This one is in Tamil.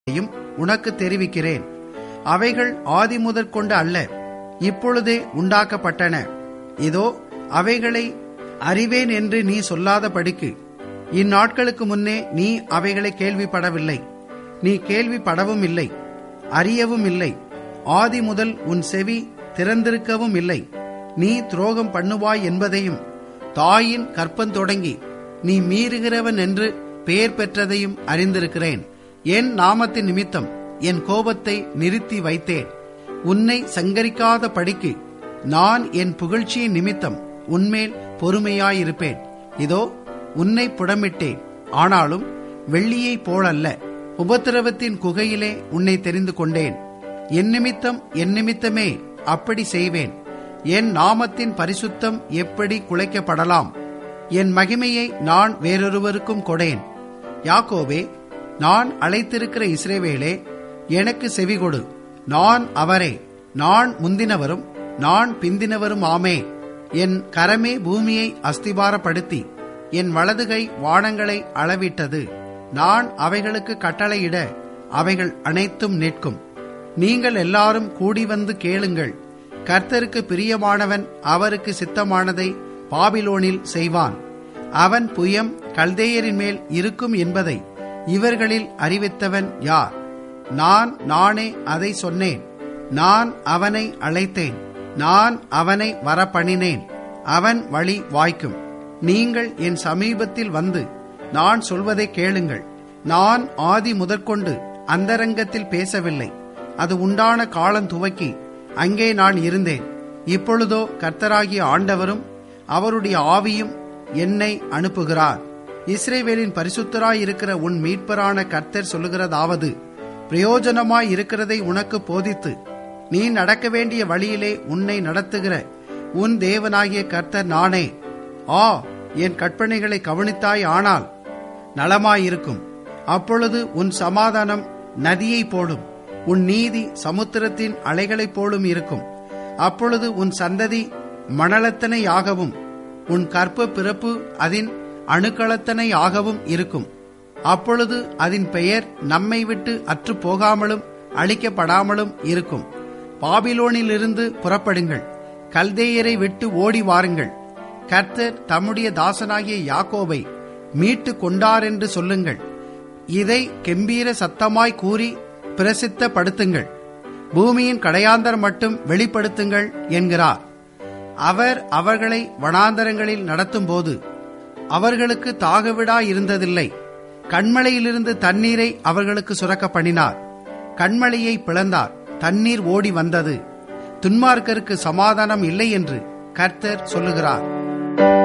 யும் உனக்கு தெரிவிக்கிறேன் அவைகள் ஆதிமுதற் கொண்டு அல்ல இப்பொழுதே உண்டாக்கப்பட்டன இதோ அவைகளை அறிவேன் என்று நீ சொல்லாதபடிக்கு இந்நாட்களுக்கு முன்னே நீ அவைகளை கேள்விப்படவில்லை நீ கேள்விப்படவும் இல்லை அறியவும் இல்லை ஆதி முதல் உன் செவி திறந்திருக்கவும் இல்லை நீ துரோகம் பண்ணுவாய் என்பதையும் தாயின் கற்பம் தொடங்கி நீ மீறுகிறவன் என்று பெயர் பெற்றதையும் அறிந்திருக்கிறேன் என் நாமத்தின் நிமித்தம் என் கோபத்தை நிறுத்தி வைத்தேன் உன்னை சங்கரிக்காத படிக்கு நான் என் புகழ்ச்சியின் நிமித்தம் உன்மேல் பொறுமையாயிருப்பேன் இதோ உன்னை புடமிட்டேன் ஆனாலும் வெள்ளியைப் போலல்ல உபத்திரவத்தின் குகையிலே உன்னை தெரிந்து கொண்டேன் என் நிமித்தம் என் நிமித்தமே அப்படி செய்வேன் என் நாமத்தின் பரிசுத்தம் எப்படி குலைக்கப்படலாம் என் மகிமையை நான் வேறொருவருக்கும் கொடேன் யாக்கோபே நான் அழைத்திருக்கிற இஸ்ரேவேலே எனக்கு செவிகொடு நான் அவரே நான் முந்தினவரும் நான் பிந்தினவரும் ஆமே என் கரமே பூமியை அஸ்திபாரப்படுத்தி என் வலதுகை வானங்களை அளவிட்டது நான் அவைகளுக்கு கட்டளையிட அவைகள் அனைத்தும் நிற்கும் நீங்கள் எல்லாரும் கூடி வந்து கேளுங்கள் கர்த்தருக்கு பிரியமானவன் அவருக்கு சித்தமானதை பாபிலோனில் செய்வான் அவன் புயம் கல்தேயரின் மேல் இருக்கும் என்பதை இவர்களில் அறிவித்தவன் யார் நான் நானே அதை சொன்னேன் நான் அவனை அழைத்தேன் நான் அவனை வரப்பணினேன் அவன் வழி வாய்க்கும் நீங்கள் என் சமீபத்தில் வந்து நான் சொல்வதை கேளுங்கள் நான் ஆதி முதற்கொண்டு அந்தரங்கத்தில் பேசவில்லை அது உண்டான காலம் துவக்கி அங்கே நான் இருந்தேன் இப்பொழுதோ கர்த்தராகிய ஆண்டவரும் அவருடைய ஆவியும் என்னை அனுப்புகிறார் இஸ்ரேவேலின் பரிசுத்தராயிருக்கிற உன் மீட்பரான கர்த்தர் சொல்லுகிறதாவது பிரயோஜனமாய் இருக்கிறதை உனக்கு போதித்து நீ நடக்க வேண்டிய வழியிலே உன்னை நடத்துகிற உன் தேவனாகிய கர்த்தர் நானே ஆ என் கற்பனைகளை கவனித்தாய் ஆனால் நலமாயிருக்கும் அப்பொழுது உன் சமாதானம் நதியைப் போலும் உன் நீதி சமுத்திரத்தின் அலைகளைப் போலும் இருக்கும் அப்பொழுது உன் சந்ததி மணலத்தனையாகவும் உன் கற்ப பிறப்பு அதன் அணுக்களத்தனையாகவும் இருக்கும் அப்பொழுது அதன் பெயர் நம்மை விட்டு அற்று போகாமலும் அழிக்கப்படாமலும் இருக்கும் பாபிலோனிலிருந்து புறப்படுங்கள் கல்தேயரை விட்டு ஓடி வாருங்கள் கர்த்தர் தம்முடைய தாசனாகிய யாக்கோபை மீட்டு கொண்டார் என்று சொல்லுங்கள் இதை கெம்பீர சத்தமாய் கூறி பிரசித்தப்படுத்துங்கள் பூமியின் கடையாந்தர் மட்டும் வெளிப்படுத்துங்கள் என்கிறார் அவர் அவர்களை வனாந்தரங்களில் நடத்தும்போது அவர்களுக்கு தாகவிடா இருந்ததில்லை கண்மலையிலிருந்து தண்ணீரை அவர்களுக்கு சுரக்க பண்ணினார் கண்மலையை பிளந்தார் தண்ணீர் ஓடி வந்தது துன்மார்க்கருக்கு சமாதானம் இல்லை என்று கர்த்தர் சொல்லுகிறார்